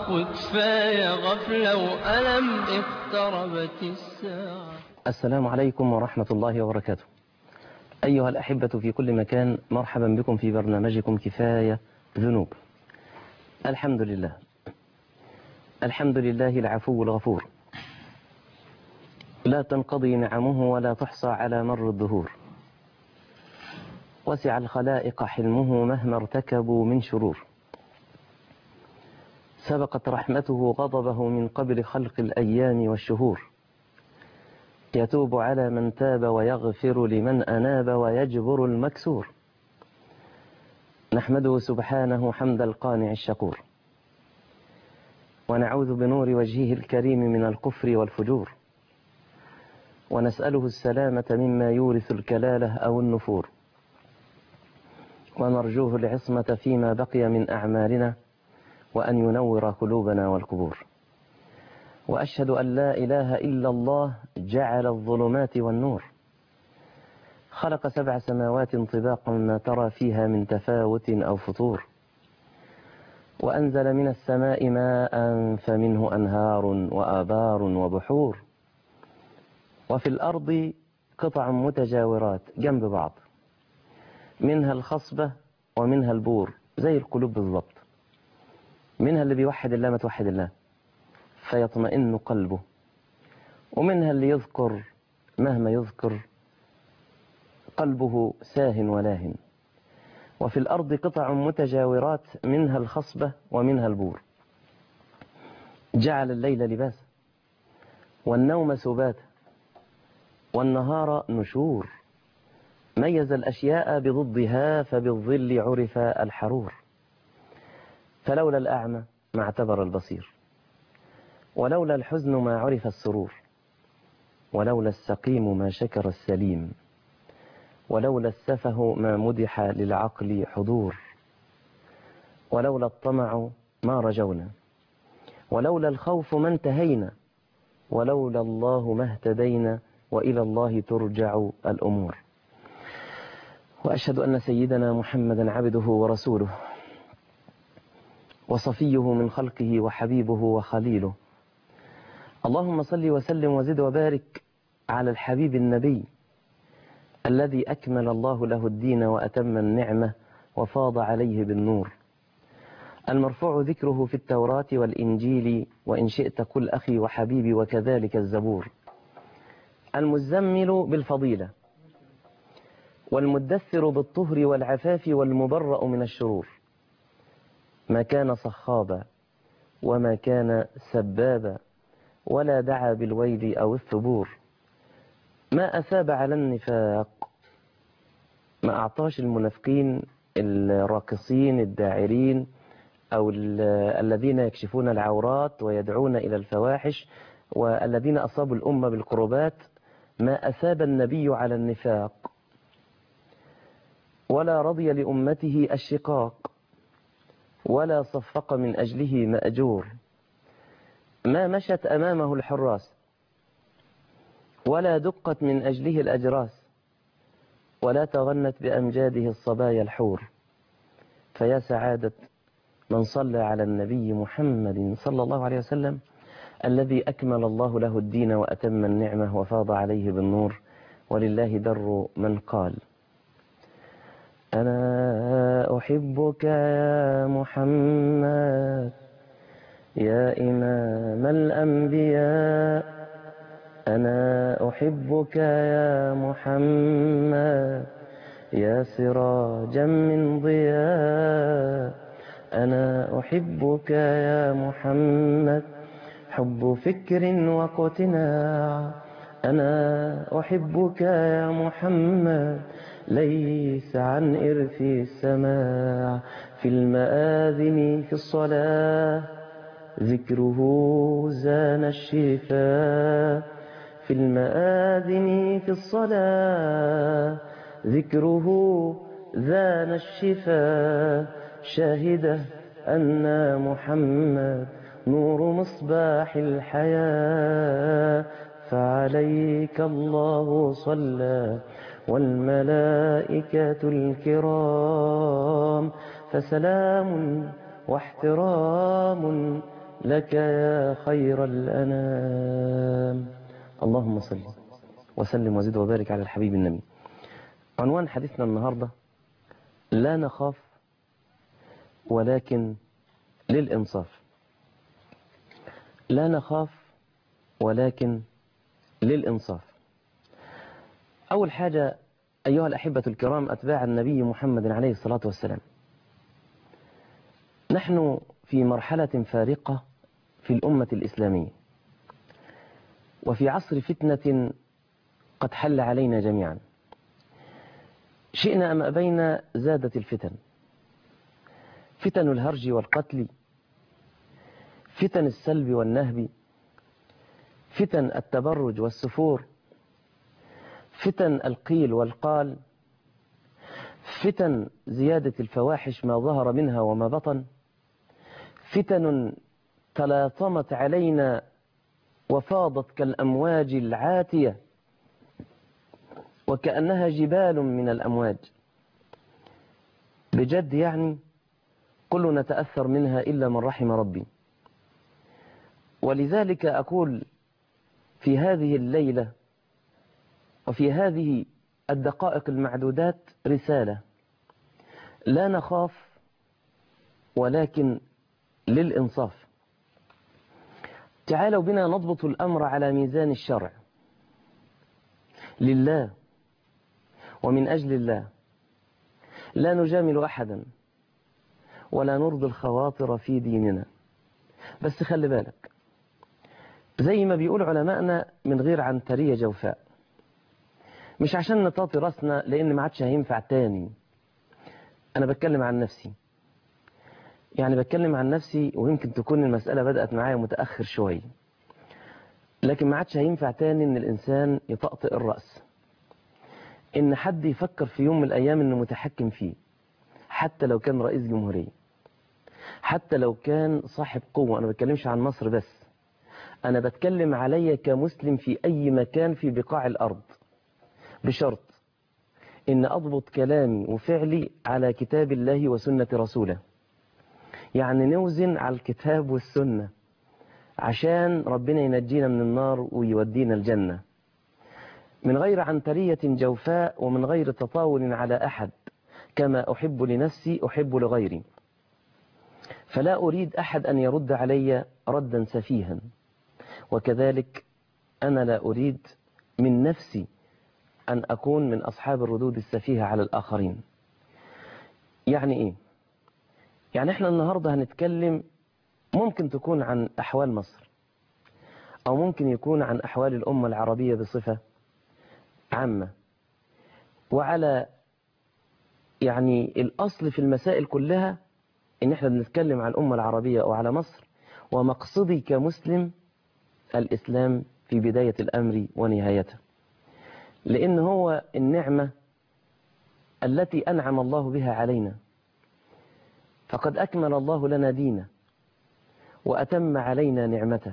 وكفاية غفلة وألم اقتربت الساعة السلام عليكم ورحمة الله وبركاته أيها الأحبة في كل مكان مرحبا بكم في برنامجكم كفاية ذنوب الحمد لله الحمد لله العفو الغفور لا تنقضي نعمه ولا تحصى على مر الدهور وسع الخلائق حلمه مهما ارتكبوا من شرور سبقت رحمته غضبه من قبل خلق الأيام والشهور يتوب على من تاب ويغفر لمن أناب ويجبر المكسور نحمده سبحانه حمد القانع الشكور ونعوذ بنور وجهه الكريم من الكفر والفجور ونسأله السلامة مما يورث الكلالة أو النفور ونرجوه العصمة فيما بقي من أعمالنا وأن ينور قلوبنا والقبور وأشهد أن لا إله إلا الله جعل الظلمات والنور خلق سبع سماوات طباقا ما ترى فيها من تفاوت أو فطور وأنزل من السماء ماء فمنه أنهار وآبار وبحور وفي الأرض قطع متجاورات جنب بعض منها الخصبة ومنها البور زي القلوب بالضبط منها اللي بيوحد الله ما توحد الله فيطمئن قلبه ومنها اللي يذكر مهما يذكر قلبه ساه ولاهن وفي الأرض قطع متجاورات منها الخصبة ومنها البور جعل الليل لباسا والنوم سباتا والنهار نشور ميز الأشياء بضدها فبالظل عرف الحرور فلولا الأعمى ما اعتبر البصير ولولا الحزن ما عرف السرور ولولا السقيم ما شكر السليم ولولا السفه ما مدح للعقل حضور ولولا الطمع ما رجونا ولولا الخوف ما انتهينا ولولا الله ما اهتدينا وإلى الله ترجع الأمور وأشهد أن سيدنا محمدا عبده ورسوله وصفيه من خلقه وحبيبه وخليله اللهم صل وسلم وزد وبارك على الحبيب النبي الذي أكمل الله له الدين وأتم النعمة وفاض عليه بالنور المرفوع ذكره في التوراة والإنجيل وإن شئت قل أخي وحبيبي وكذلك الزبور المزمل بالفضيلة والمدثر بالطهر والعفاف والمبرأ من الشرور ما كان صخابا وما كان سبابا ولا دعا بالويل أو الثبور ما أثاب على النفاق ما أعطاش المنافقين الراقصين الداعرين أو الذين يكشفون العورات ويدعون إلى الفواحش والذين أصابوا الأمة بالقربات ما أثاب النبي على النفاق ولا رضي لأمته الشقاق ولا صفق من أجله مأجور ما مشت أمامه الحراس ولا دقت من أجله الأجراس ولا تغنت بأمجاده الصبايا الحور فيا سعادة من صلى على النبي محمد صلى الله عليه وسلم الذي أكمل الله له الدين وأتم النعمة وفاض عليه بالنور ولله در من قال أنا أحبك يا محمد يا إمام الأنبياء أنا أحبك يا محمد يا سراجا من ضياء أنا أحبك يا محمد حب فكر واقتناع أنا أحبك يا محمد ليس عن إرث السماع في المآذن في الصلاة ذكره زان الشفاء في المآذن في الصلاة ذكره زان الشفاء شاهده أن محمد نور مصباح الحياة فعليك الله صلى والملائكة الكرام فسلام واحترام لك يا خير الأنام اللهم صل وسلم وزد وبارك على الحبيب النبي عنوان حديثنا النهاردة لا نخاف ولكن للإنصاف لا نخاف ولكن للإنصاف أول حاجة أيها الأحبة الكرام أتباع النبي محمد عليه الصلاة والسلام نحن في مرحلة فارقة في الأمة الإسلامية وفي عصر فتنة قد حل علينا جميعا شئنا أم أبينا زادت الفتن فتن الهرج والقتل فتن السلب والنهب فتن التبرج والسفور فتن القيل والقال فتن زيادة الفواحش ما ظهر منها وما بطن فتن تلاطمت علينا وفاضت كالأمواج العاتية وكأنها جبال من الأمواج بجد يعني كلنا نتأثر منها إلا من رحم ربي ولذلك أقول في هذه الليلة وفي هذه الدقائق المعدودات رسالة لا نخاف ولكن للإنصاف تعالوا بنا نضبط الأمر على ميزان الشرع لله ومن أجل الله لا نجامل أحدا ولا نرضي الخواطر في ديننا بس خلي بالك زي ما بيقول علماءنا من غير عنترية جوفاء مش عشان نطاطي راسنا لأن ما عادش هينفع تاني أنا بتكلم عن نفسي يعني بتكلم عن نفسي ويمكن تكون المسألة بدأت معايا متأخر شوية لكن ما عادش هينفع تاني إن الإنسان يطأطئ الرأس إن حد يفكر في يوم من الأيام إنه متحكم فيه حتى لو كان رئيس جمهورية حتى لو كان صاحب قوة أنا بتكلمش عن مصر بس أنا بتكلم عليا كمسلم في أي مكان في بقاع الأرض بشرط إن أضبط كلامي وفعلي على كتاب الله وسنة رسوله يعني نوزن على الكتاب والسنة عشان ربنا ينجينا من النار ويودينا الجنة من غير عنترية جوفاء ومن غير تطاول على أحد كما أحب لنفسي أحب لغيري فلا أريد أحد أن يرد علي ردا سفيها وكذلك أنا لا أريد من نفسي أن أكون من أصحاب الردود السفيهة على الآخرين يعني إيه؟ يعني إحنا النهاردة هنتكلم ممكن تكون عن أحوال مصر أو ممكن يكون عن أحوال الأمة العربية بصفة عامة وعلى يعني الأصل في المسائل كلها إن إحنا بنتكلم عن الأمة العربية أو على مصر ومقصدي كمسلم الإسلام في بداية الأمر ونهايته لأن هو النعمة التي أنعم الله بها علينا فقد أكمل الله لنا دينا وأتم علينا نعمته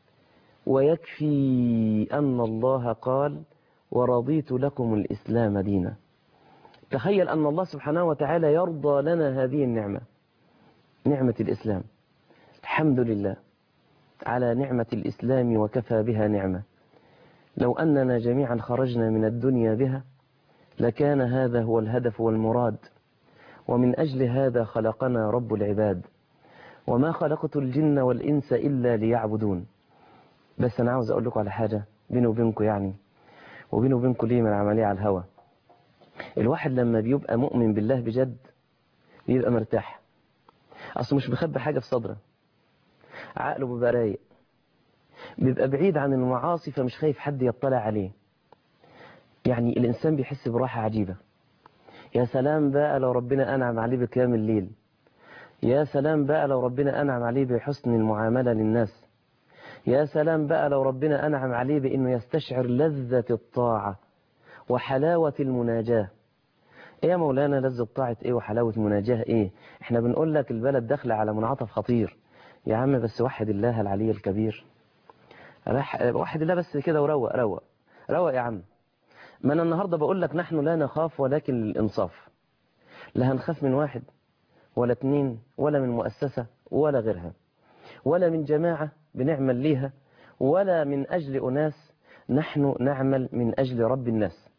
ويكفي أن الله قال ورضيت لكم الإسلام دينا تخيل أن الله سبحانه وتعالى يرضى لنا هذه النعمة نعمة الإسلام الحمد لله على نعمة الإسلام وكفى بها نعمة لو أننا جميعا خرجنا من الدنيا بها لكان هذا هو الهدف والمراد ومن أجل هذا خلقنا رب العباد وما خلقت الجن والإنس إلا ليعبدون بس أنا عاوز أقول لكم على حاجة بيني وبينكم يعني وبيني وبينكم ليه من العملية على الهوى الواحد لما بيبقى مؤمن بالله بجد بيبقى مرتاح أصله مش مخبي حاجة في صدره عقله بيبقى رايق بيبقى بعيد عن المعاصي فمش خايف حد يطلع عليه يعني الإنسان بيحس براحة عجيبة يا سلام بقى لو ربنا أنعم عليه بقيام الليل يا سلام بقى لو ربنا أنعم عليه بحسن المعاملة للناس يا سلام بقى لو ربنا أنعم عليه بأنه يستشعر لذة الطاعة وحلاوة المناجاة ايه يا مولانا لذة طاعة ايه وحلاوة مناجاة ايه احنا بنقول لك البلد داخلة على منعطف خطير يا عم بس وحد الله العلي الكبير وحد الله بس كده وروق روق روق يا عم ما انا النهاردة بقول لك نحن لا نخاف ولكن الانصاف لا هنخاف من واحد ولا اتنين ولا من مؤسسة ولا غيرها ولا من جماعة بنعمل ليها ولا من أجل أناس نحن نعمل من أجل رب الناس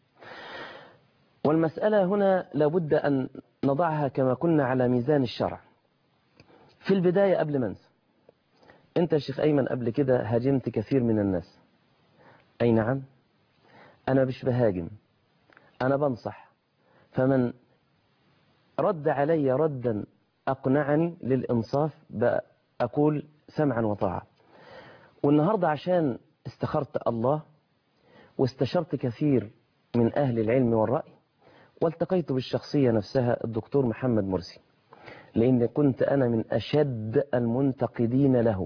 والمسألة هنا لابد أن نضعها كما كنا على ميزان الشرع في البداية قبل ما انسى انت يا شيخ أيمن قبل كده هاجمت كثير من الناس أي نعم أنا مش بهاجم أنا بنصح فمن رد علي ردا أقنعني للإنصاف أقول سمعا وطاعة والنهاردة عشان استخرت الله واستشرت كثير من أهل العلم والرأي والتقيت بالشخصية نفسها الدكتور محمد مرسي لأن كنت أنا من أشد المنتقدين له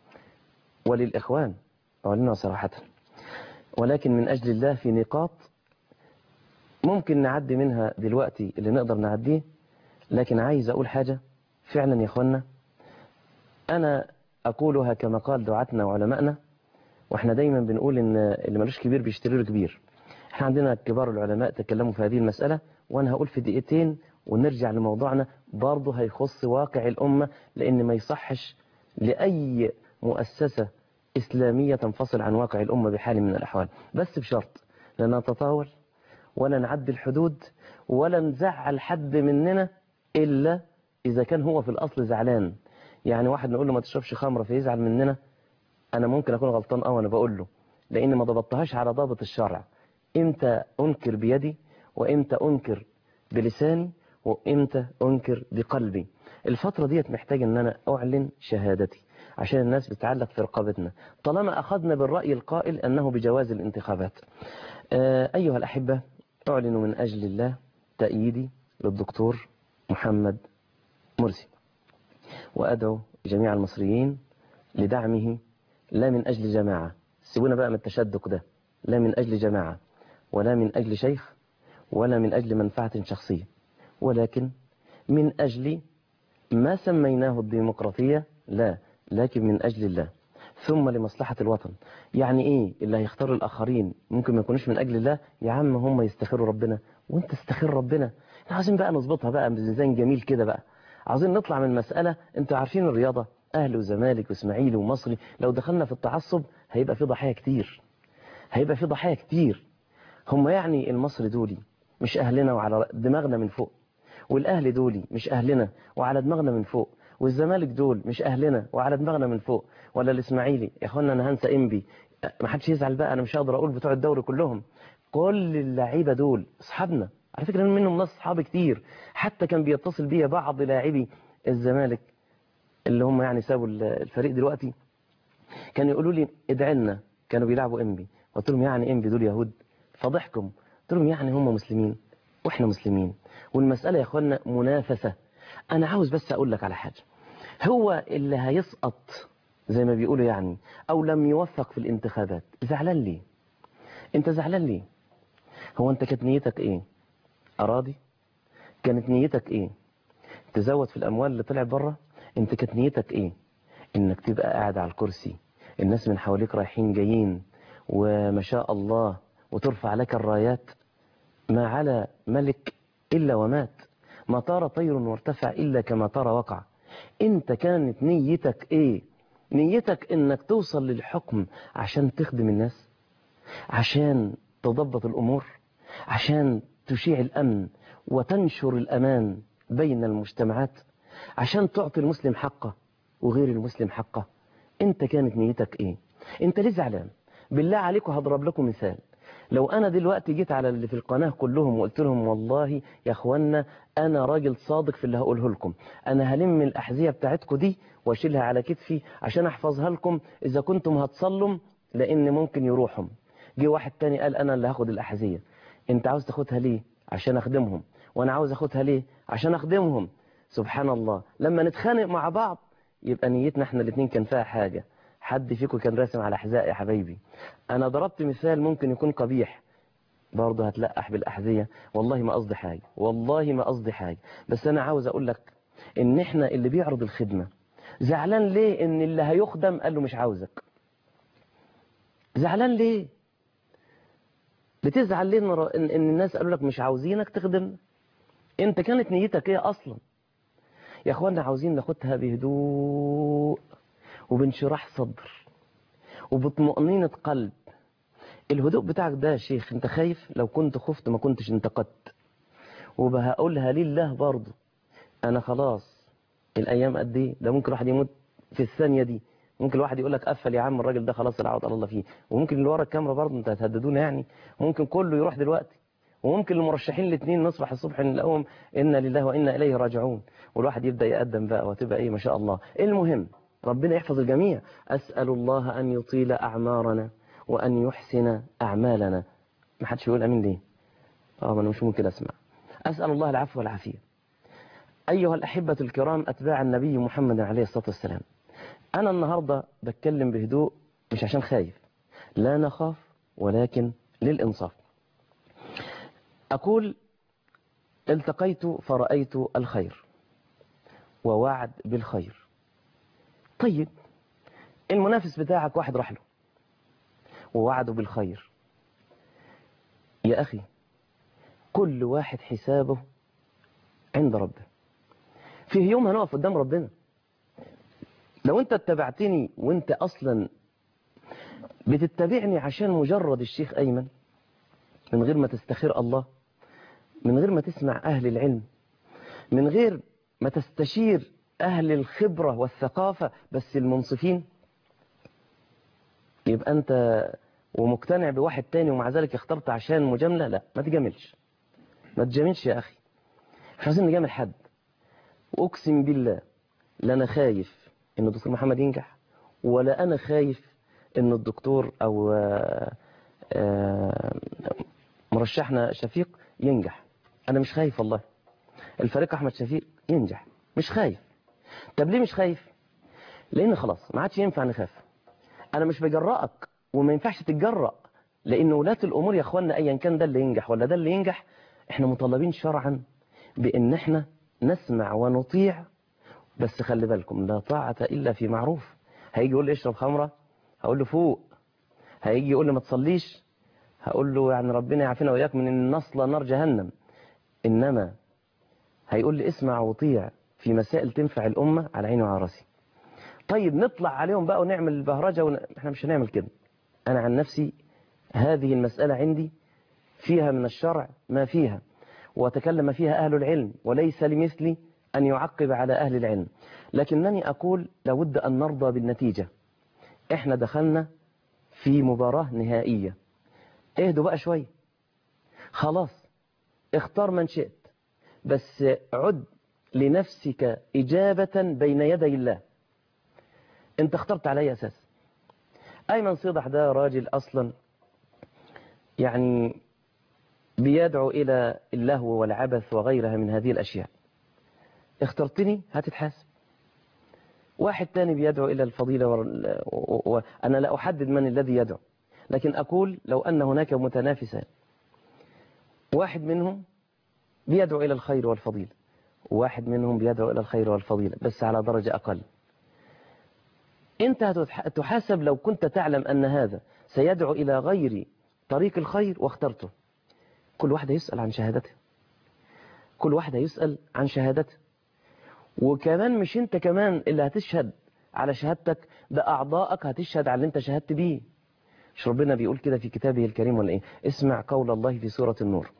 وللإخوان أعلنها صراحة ولكن من أجل الله في نقاط ممكن نعدي منها دلوقتي اللي نقدر نعديه لكن عايز أقول حاجة فعلا يا أخوانا أنا أقولها كما قال دعاتنا وعلمائنا وإحنا دايما بنقول إن اللي ملوش كبير بيشتري له كبير إحنا عندنا كبار العلماء تكلموا في هذه المسألة وأنا هقول في دقيقتين ونرجع لموضوعنا برضه هيخص واقع الأمة لأن ما يصحش لأي مؤسسة إسلامية تنفصل عن واقع الأمة بحال من الأحوال بس بشرط لا نتطاول ولا نعدي الحدود ولا نزعل حد مننا إلا إذا كان هو في الأصل زعلان يعني واحد نقول له ما تشربش خمرة فيزعل مننا أنا ممكن أكون غلطان أو أنا بقول له لأن ما ضبطتهاش على ضابط الشرع إمتى أنكر بيدي وإمتى أنكر بلساني وإمتى أنكر بقلبي الفترة ديت محتاج أن أنا أعلن شهادتي عشان الناس بتعلق في رقابتنا طالما أخذنا بالرأي القائل أنه بجواز الانتخابات أيها الأحبة أعلن من أجل الله تأييدي للدكتور محمد مرسي وأدعو جميع المصريين لدعمه لا من أجل جماعة سيبونا بقى من التشدق ده لا من أجل جماعة ولا من أجل شيخ ولا من أجل منفعة شخصية ولكن من أجل ما سميناه الديمقراطية لا لكن من أجل الله ثم لمصلحة الوطن يعني إيه اللي هيختار الآخرين ممكن ما يكونوش من أجل الله يا عم هم يستخروا ربنا وانت استخير ربنا احنا عايزين بقى نظبطها بقى بميزان جميل كده بقى عاوزين نطلع من مسألة انتوا عارفين الرياضة أهل وزمالك وإسماعيلي ومصري لو دخلنا في التعصب هيبقى في ضحايا كتير هيبقى في ضحايا كتير هم يعني المصري دولي مش أهلنا وعلى دماغنا من فوق والأهل دولي مش أهلنا وعلى دماغنا من فوق والزمالك دول مش أهلنا وعلى دماغنا من فوق ولا الإسماعيلي يا أخوانا أنا هنسى إنبي ما حدش يزعل بقى أنا مش هقدر أقول بتوع الدوري كلهم كل اللعيبة دول أصحابنا على فكرة منهم ناس أصحاب كتير حتى كان بيتصل بيا بعض لاعبي الزمالك اللي هم يعني سابوا الفريق دلوقتي كانوا يقولوا لي ادعي لنا كانوا بيلعبوا انبي قلت لهم يعني انبي دول يهود فضحكم قلت لهم يعني هم مسلمين واحنا مسلمين والمسألة يا اخوانا منافسة انا عاوز بس اقول لك على حاجة هو اللي هيسقط زي ما بيقولوا يعني او لم يوفق في الانتخابات زعلان ليه انت زعلان ليه هو انت كانت نيتك ايه اراضي كانت نيتك ايه تزود في الاموال اللي طلعت بره انت كانت نيتك ايه انك تبقى قاعد على الكرسي الناس من حواليك رايحين جايين وما شاء الله وترفع لك الرايات ما على ملك إلا ومات ما طار طير وارتفع إلا كما طار وقع انت كانت نيتك ايه نيتك انك توصل للحكم عشان تخدم الناس عشان تضبط الأمور عشان تشيع الأمن وتنشر الأمان بين المجتمعات عشان تعطي المسلم حقه وغير المسلم حقه انت كانت نيتك ايه انت ليه زعلان بالله عليكم هضرب لكم مثال لو انا دلوقتي جيت على اللي في القناة كلهم وقلت لهم والله يا اخوانا انا راجل صادق في اللي هقوله لكم انا هلم الاحذية بتاعتكم دي واشيلها على كتفي عشان احفظها لكم اذا كنتم هتصلوا لان ممكن يروحهم جه واحد تاني قال انا اللي هاخد الاحذية انت عاوز تاخدها ليه عشان اخدمهم وانا عاوز اخدها ليه عشان اخدمهم سبحان الله لما نتخانق مع بعض يبقى نيتنا احنا الاثنين كان فيها حاجة حد فيكم كان راسم على حذاء يا حبايبي انا ضربت مثال ممكن يكون قبيح برضه هتلقح بالأحذية والله ما قصدي حاجة والله ما قصدي حاجة بس أنا عاوز أقول لك إن إحنا اللي بيعرض الخدمة زعلان ليه إن اللي هيخدم قال له مش عاوزك زعلان ليه بتزعل ليه إن, إن الناس قالوا لك مش عاوزينك تخدم أنت كانت نيتك إيه أصلا يا أخوانا عاوزين ناخدها بهدوء وبانشراح صدر وبطمأنينة قلب الهدوء بتاعك ده يا شيخ انت خايف لو كنت خفت ما كنتش انتقدت وبهقولها لله برضه انا خلاص الايام قد ايه ده ممكن واحد يموت في الثانيه دي ممكن الواحد يقول لك قفل يا عم الراجل ده خلاص العوض على الله فيه وممكن اللي ورا الكاميرا برضه انت هتهددونا يعني ممكن كله يروح دلوقتي وممكن المرشحين الاثنين نصبح الصبح نلاقيهم انا لله وانا اليه راجعون والواحد يبدا يقدم بقى وتبقى ايه ما شاء الله المهم ربنا يحفظ الجميع اسال الله ان يطيل اعمارنا وان يحسن اعمالنا ما حدش يقول امين ليه اه ما انا مش ممكن اسمع اسال الله العفو والعافيه ايها الاحبه الكرام اتباع النبي محمد عليه الصلاه والسلام انا النهارده بتكلم بهدوء مش عشان خايف لا نخاف ولكن للانصاف أقول التقيت فرأيت الخير ووعد بالخير طيب المنافس بتاعك واحد راح له ووعده بالخير يا أخي كل واحد حسابه عند ربه فيه يوم هنقف قدام ربنا لو انت اتبعتني وانت اصلا بتتبعني عشان مجرد الشيخ ايمن من غير ما تستخير الله من غير ما تسمع أهل العلم من غير ما تستشير أهل الخبرة والثقافة بس المنصفين يبقى أنت ومقتنع بواحد تاني ومع ذلك اخترت عشان مجاملة لا ما تجاملش ما تجاملش يا أخي مش عايزين نجامل حد وأقسم بالله لا أنا خايف إن الدكتور محمد ينجح ولا أنا خايف إن الدكتور أو آآ آآ مرشحنا شفيق ينجح انا مش خايف والله الفريق احمد شفيق ينجح مش خايف طب ليه مش خايف لان خلاص ما عادش ينفع نخاف انا مش بجرأك وما ينفعش تتجرأ لان ولاة الامور يا اخوانا ايا كان ده اللي ينجح ولا ده اللي ينجح احنا مطالبين شرعا بان احنا نسمع ونطيع بس خلي بالكم لا طاعة الا في معروف هيجي يقول لي اشرب خمرة هقول له فوق هيجي يقول لي ما تصليش هقول له يعني ربنا يعافينا وإياك من النصل نار جهنم إنما هيقول لي اسمع وطيع في مسائل تنفع الأمة على عيني وعلى راسي طيب نطلع عليهم بقى ونعمل البهرجة ون... احنا مش هنعمل كده أنا عن نفسي هذه المسألة عندي فيها من الشرع ما فيها وتكلم فيها أهل العلم وليس لمثلي أن يعقب على أهل العلم لكنني أقول لابد أن نرضى بالنتيجة احنا دخلنا في مباراة نهائية اهدوا بقى شوية خلاص اختار من شئت بس عد لنفسك إجابة بين يدي الله انت اخترت على اي اساس ايمن صيدح ده راجل اصلا يعني بيدعو الى اللهو والعبث وغيرها من هذه الاشياء اخترتني هتتحاسب واحد تاني بيدعو الى الفضيلة وانا و... و... لا احدد من الذي يدعو لكن أقول لو أن هناك متنافسان واحد منهم بيدعو إلى الخير والفضيلة وواحد منهم بيدعو إلى الخير والفضيلة بس على درجة أقل أنت هتحاسب لو كنت تعلم أن هذا سيدعو إلى غير طريق الخير واخترته كل واحد يسأل عن شهادته كل واحد يسأل عن شهادته وكمان مش انت كمان اللي هتشهد على شهادتك ده أعضائك هتشهد على اللي انت شهدت بيه مش ربنا بيقول كده في كتابه الكريم ولا ايه اسمع قول الله في سورة النور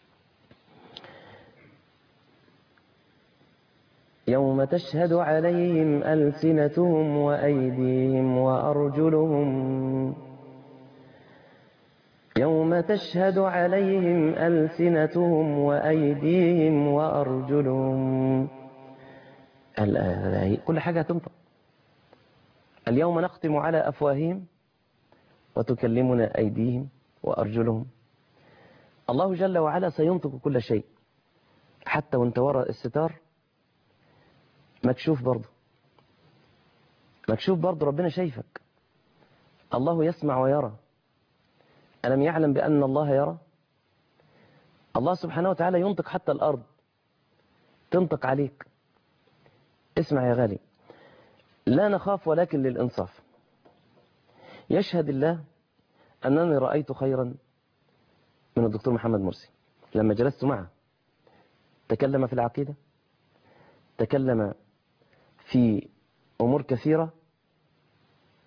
يوم تشهد عليهم ألسنتهم وأيديهم وأرجلهم يوم تشهد عليهم ألسنتهم وأيديهم وأرجلهم كل حاجة هتنطق اليوم نختم على أفواههم وتكلمنا أيديهم وأرجلهم الله جل وعلا سينطق كل شيء حتى وانت وراء الستار مكشوف برضه مكشوف برضه ربنا شايفك الله يسمع ويرى ألم يعلم بأن الله يرى الله سبحانه وتعالى ينطق حتى الأرض تنطق عليك اسمع يا غالي لا نخاف ولكن للإنصاف يشهد الله أنني رأيت خيرا من الدكتور محمد مرسي لما جلست معه تكلم في العقيدة تكلم في أمور كثيرة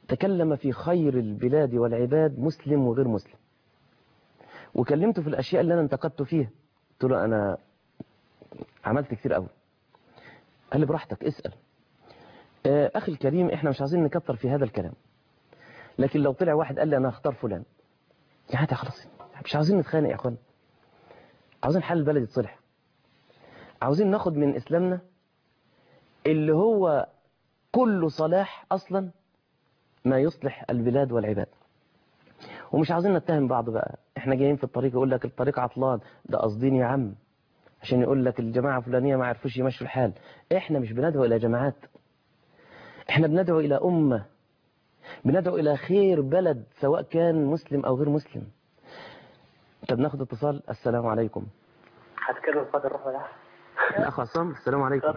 تكلم في خير البلاد والعباد مسلم وغير مسلم وكلمته في الأشياء اللي أنا انتقدته فيها قلت له أنا عملت كتير قوي قال لي براحتك اسأل آه، أخي الكريم إحنا مش عايزين نكتر في هذا الكلام لكن لو طلع واحد قال لي أنا هختار فلان يعني خلاص مش عاوزين نتخانق يا أخوان عاوزين حل البلد يتصلح عاوزين ناخد من إسلامنا اللي هو كله صلاح أصلا ما يصلح البلاد والعباد ومش عاوزين نتهم بعض بقى احنا جايين في الطريق يقول لك الطريق عطلان ده قصدين يا عم عشان يقول لك الجماعة الفلانية ما عرفوش يمشوا الحال احنا مش بندعو الى جماعات احنا بندعو الى امة بندعو الى خير بلد سواء كان مسلم او غير مسلم طب ناخد اتصال السلام عليكم هتكلم قدر روح ولا الاخ عصام السلام عليكم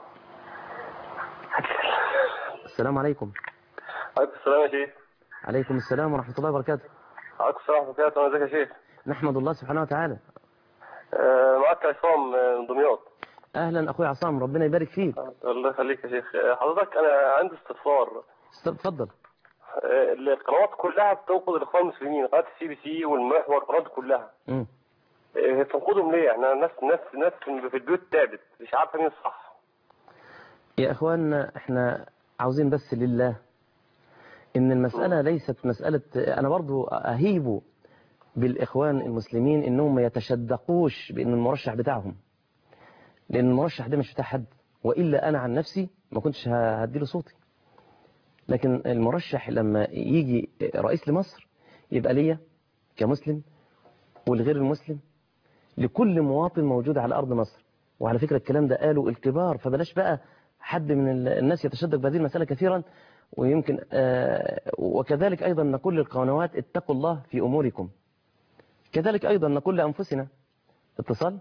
السلام عليكم عليكم السلام يا شيخ عليكم السلام ورحمة الله وبركاته عليكم السلام ورحمة الله وبركاته ازيك يا شيخ نحمد الله سبحانه وتعالى آه، معك عصام من دمياط اهلا اخوي عصام ربنا يبارك فيك الله يخليك يا شيخ آه، حضرتك انا عندي استفسار اتفضل آه، القنوات كلها بتنقد الاخوان المسلمين قناه السي بي سي والمحور القنوات كلها مم. آه، تنقدهم ليه؟ احنا ناس ناس ناس في البيوت تعبت مش عارفه مين الصح يا اخواننا احنا عاوزين بس لله ان المسألة ليست مسألة انا برضو اهيب بالاخوان المسلمين انهم ما يتشدقوش بان المرشح بتاعهم لان المرشح ده مش بتاع حد والا انا عن نفسي ما كنتش ه- هديله صوتي لكن المرشح لما يجي رئيس لمصر يبقى ليا كمسلم والغير المسلم لكل مواطن موجود على ارض مصر وعلى فكرة الكلام ده قالوا الكبار فبلاش بقى حد من ال- الناس يتشدق بهذه المسألة كثيرا ويمكن آه، وكذلك أيضا نقول للقنوات اتقوا الله في أموركم كذلك أيضا نقول لأنفسنا اتصال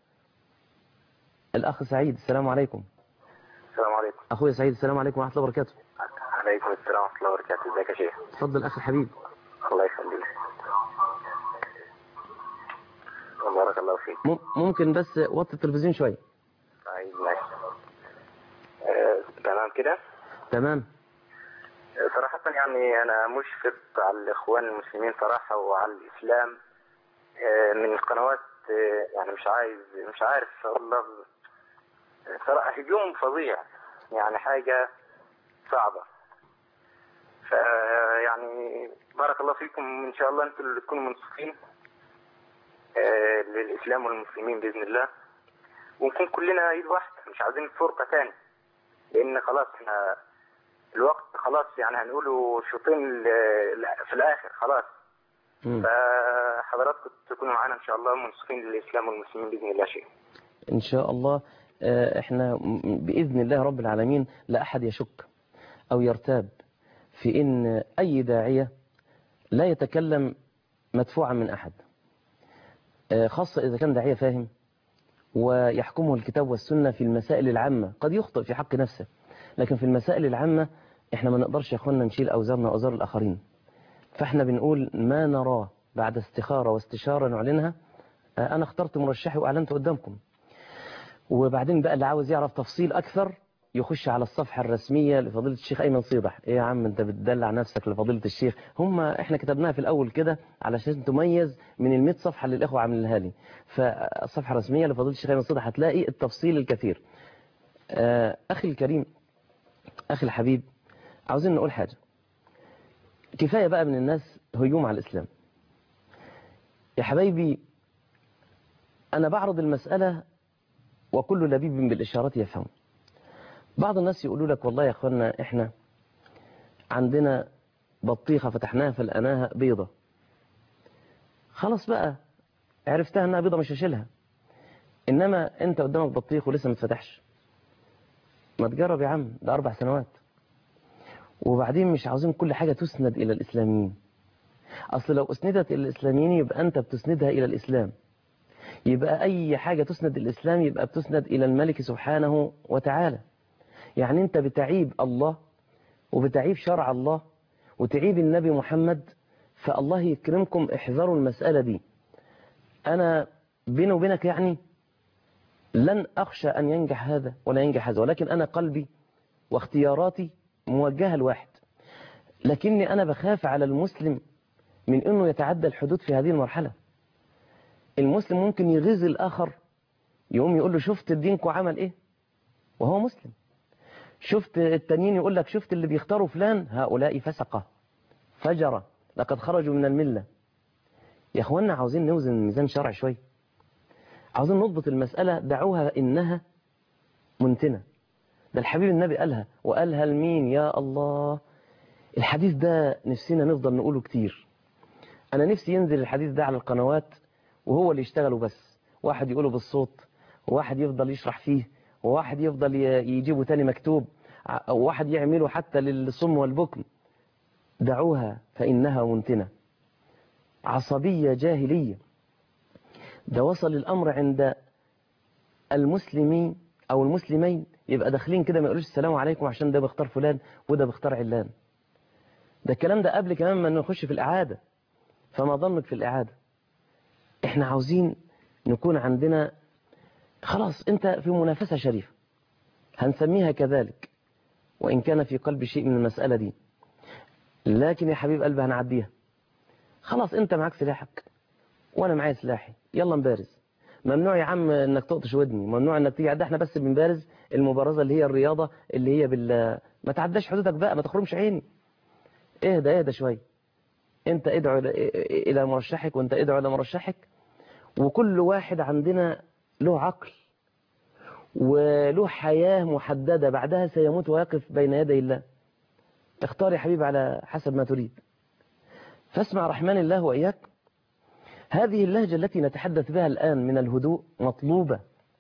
الأخ سعيد السلام عليكم السلام عليكم أخوي سعيد السلام عليكم ورحمة الله وبركاته عليكم السلام ورحمه الله وبركاته ازيك يا شيخ تفضل أخي الحبيب الله يخليك بارك الله فيك مم- ممكن بس وطي التلفزيون شوية طيب ماشي آه، تمام كده تمام صراحة يعني أنا مشفق على الإخوان المسلمين صراحة وعلى الإسلام آه، من القنوات آه، يعني مش عايز مش عارف والله صراحة هجوم فظيع يعني حاجة صعبة ف يعني بارك الله فيكم إن شاء الله أنتم اللي تكونوا منصفين آه، للإسلام والمسلمين بإذن الله ونكون كلنا ايد واحدة مش عايزين فرقة تاني لأن خلاص احنا الوقت خلاص يعني هنقوله شوطين ل- في الآخر خلاص مم. فحضراتكم تكونوا معانا إن شاء الله منصفين للإسلام والمسلمين بإذن الله شيء إن شاء الله آه، إحنا م- بإذن الله رب العالمين لا أحد يشك أو يرتاب في إن أي داعية لا يتكلم مدفوعا من أحد آه، خاصة إذا كان داعية فاهم ويحكمه الكتاب والسنة في المسائل العامة قد يخطئ في حق نفسه لكن في المسائل العامة إحنا ما نقدرش يا أخوانا نشيل أوزارنا وأوزار الآخرين فإحنا بنقول ما نراه بعد استخارة واستشارة نعلنها آه، أنا اخترت مرشحي وأعلنت قدامكم وبعدين بقى اللي عاوز يعرف تفصيل أكثر يخش على الصفحة الرسمية لفضيلة الشيخ أيمن صيدح إيه يا عم أنت بتدلع نفسك لفضيلة الشيخ هم إحنا كتبناها في الأول كده علشان تميز من المئة صفحة اللي الإخوة عاملينها لي فالصفحة الرسمية لفضيلة الشيخ أيمن صيدح هتلاقي التفصيل الكثير آه، أخي الكريم أخي الحبيب عاوزين نقول حاجة كفاية بقى من الناس هجوم على الإسلام يا حبايبي أنا بعرض المسألة وكل لبيب بالإشارات يفهم بعض الناس يقولوا لك والله يا أخوانا إحنا عندنا بطيخة فتحناها فلقناها بيضة خلاص بقى عرفتها انها بيضة مش هشيلها انما انت قدامك بطيخ ولسه ما اتفتحش ما تجرب يا عم ده اربع سنوات وبعدين مش عاوزين كل حاجة تسند الى الاسلاميين اصل لو اسندت الى الاسلاميين يبقى انت بتسندها الى الاسلام يبقى اي حاجة تسند الاسلام يبقى بتسند الى الملك سبحانه وتعالى يعني انت بتعيب الله وبتعيب شرع الله وتعيب النبي محمد فالله يكرمكم احذروا المسألة دي أنا بيني وبينك يعني لن أخشى أن ينجح هذا ولا ينجح هذا ولكن أنا قلبي واختياراتي موجهة لواحد لكني أنا بخاف على المسلم من أنه يتعدى الحدود في هذه المرحلة المسلم ممكن يغيظ الآخر يقوم يقول له شفت دينكم عمل إيه وهو مسلم شفت التانيين يقول لك شفت اللي بيختاروا فلان هؤلاء فسقة فجرة لقد خرجوا من الملة يا اخوانا عاوزين نوزن الميزان شرعي شوي عاوزين نضبط المسألة دعوها إنها منتنة ده الحبيب النبي قالها وقالها لمين يا الله الحديث ده نفسنا نفضل نقوله كتير أنا نفسي ينزل الحديث ده على القنوات وهو اللي يشتغله بس واحد يقوله بالصوت وواحد يفضل يشرح فيه وواحد يفضل يجيبه تاني مكتوب وواحد يعمله حتى للصم والبكم دعوها فإنها منتنة عصبية جاهلية ده وصل الأمر عند المسلمين أو المسلمين يبقى داخلين كده ما يقولوش السلام عليكم عشان ده بيختار فلان وده بيختار علان ده الكلام ده قبل كمان ما نخش في الإعادة فما ظنك في الإعادة احنا عاوزين نكون عندنا خلاص انت في منافسة شريفة هنسميها كذلك وإن كان في قلب شيء من المسألة دي لكن يا حبيب قلبي هنعديها خلاص انت معاك سلاحك وانا معايا سلاحي يلا نبارز ممنوع يا عم انك تقطش ودني ممنوع انك تيجي ده احنا بس بنبارز المبارزه اللي هي الرياضه اللي هي بال ما تعداش حدودك بقى ما تخرمش عيني اهدى اهدى شويه انت ادعو الى مرشحك وانت ادعو الى مرشحك وكل واحد عندنا له عقل وله حياه محدده بعدها سيموت ويقف بين يدي الله اختار يا حبيبي على حسب ما تريد فاسمع رحمن الله وإياك هذه اللهجة التي نتحدث بها الآن من الهدوء مطلوبة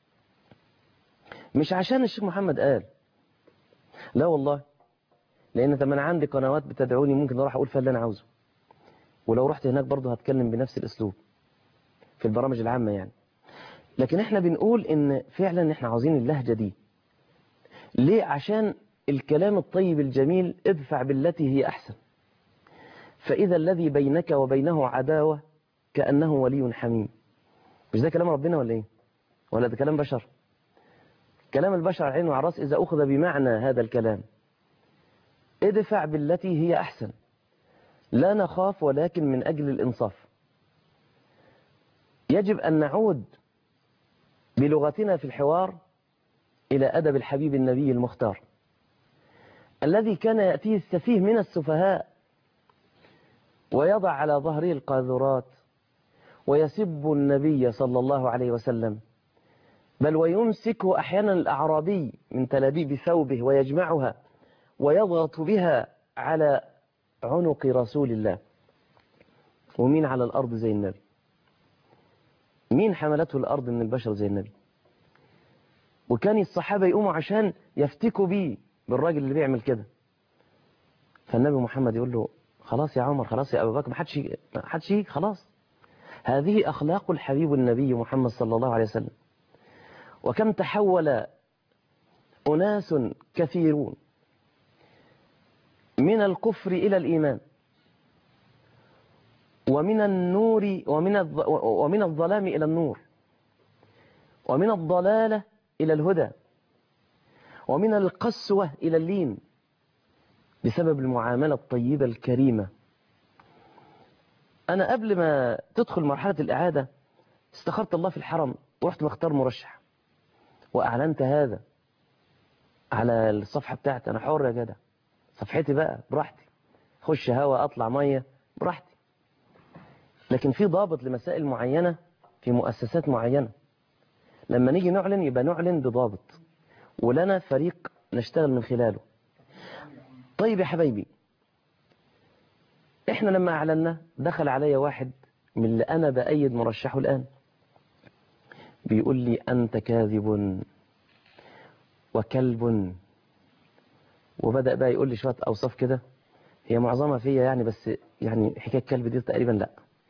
مش عشان الشيخ محمد قال لا والله لأن طب أنا عندي قنوات بتدعوني ممكن أروح أقول فيها اللي أنا عاوزه ولو رحت هناك برضه هتكلم بنفس الأسلوب في البرامج العامة يعني لكن احنا بنقول ان فعلا احنا عاوزين اللهجة دي ليه عشان الكلام الطيب الجميل ادفع بالتي هي أحسن فإذا الذي بينك وبينه عداوة كأنه ولي حميم مش ده كلام ربنا ولا ايه ولا ده كلام بشر كلام البشر على العين وعلى الراس إذا أخذ بمعنى هذا الكلام ادفع بالتي هي أحسن لا نخاف ولكن من أجل الإنصاف يجب أن نعود بلغتنا في الحوار إلى أدب الحبيب النبي المختار الذي كان يأتيه السفيه من السفهاء ويضع على ظهره القاذورات ويسب النبي صلى الله عليه وسلم بل ويمسكه أحيانا الأعرابي من تلابيب ثوبه ويجمعها ويضغط بها على عنق رسول الله ومين على الأرض زي النبي مين حملته الأرض من البشر زي النبي وكان الصحابة يقوموا عشان يفتكوا بيه بالراجل اللي بيعمل كده فالنبي محمد يقول له خلاص يا عمر خلاص يا أبو بكر ما حدش ما حدش يجي خلاص هذه أخلاق الحبيب النبي محمد صلى الله عليه وسلم وكم تحول أناس كثيرون من الكفر إلى الإيمان ومن النور ومن ومن الظلام إلى النور ومن الضلالة إلى الهدى ومن القسوة إلى اللين بسبب المعاملة الطيبة الكريمة أنا قبل ما تدخل مرحلة الإعادة استخرت الله في الحرم ورحت مختار مرشح وأعلنت هذا على الصفحة بتاعتي أنا حر يا جدع صفحتي بقى براحتي خش هوا أطلع مية براحتي لكن في ضابط لمسائل معينة في مؤسسات معينة لما نيجي نعلن يبقى نعلن بضابط ولنا فريق نشتغل من خلاله طيب يا حبايبي احنا لما اعلنا دخل علي واحد من اللي انا بأيد مرشحه الان بيقول لي انت كاذب وكلب وبدأ بقى يقول لي شوية اوصاف كده هي معظمها فيا يعني بس يعني حكاية كلب دي تقريبا لا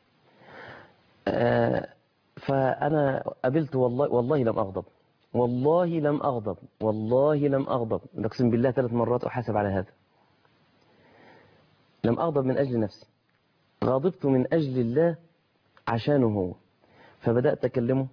آه فانا قابلت والله والله لم اغضب والله لم اغضب والله لم اغضب اقسم بالله ثلاث مرات احاسب على هذا لم أغضب من أجل نفسي غضبت من أجل الله عشانه هو فبدأت أكلمه